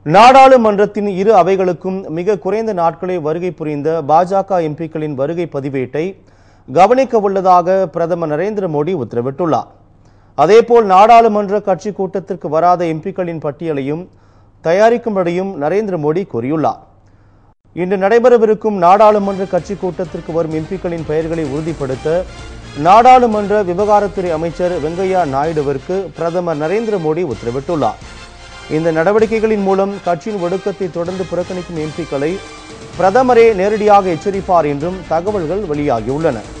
நாடாளுமன்றத்தின் இரு அவைகளுக்கும் மிக குறைந்த நாட்களே வருகை புரிந்த பாஜக எம்பிக்களின் வருகை பதிவேட்டை கவனிக்க உள்ளதாக பிரதமர் நரேந்திர மோடி உத்தரவிட்டுள்ளார் அதேபோல் நாடாளுமன்ற கட்சி கூட்டத்திற்கு வராத எம்பிக்களின் பட்டியலையும் தயாரிக்கும்படியும் நரேந்திர மோடி கூறியுள்ளார் இன்று நடைபெறவிருக்கும் நாடாளுமன்ற கட்சி கூட்டத்திற்கு வரும் எம்பிக்களின் பெயர்களை உறுதிப்படுத்த நாடாளுமன்ற விவகாரத்துறை அமைச்சர் வெங்கையா நாயுடுவிற்கு பிரதமர் நரேந்திர மோடி உத்தரவிட்டுள்ளார் இந்த நடவடிக்கைகளின் மூலம் கட்சியின் ஒடுக்கத்தை தொடர்ந்து புறக்கணிக்கும் எம்பிக்களை பிரதமரே நேரடியாக எச்சரிப்பார் என்றும் தகவல்கள் வெளியாகியுள்ளன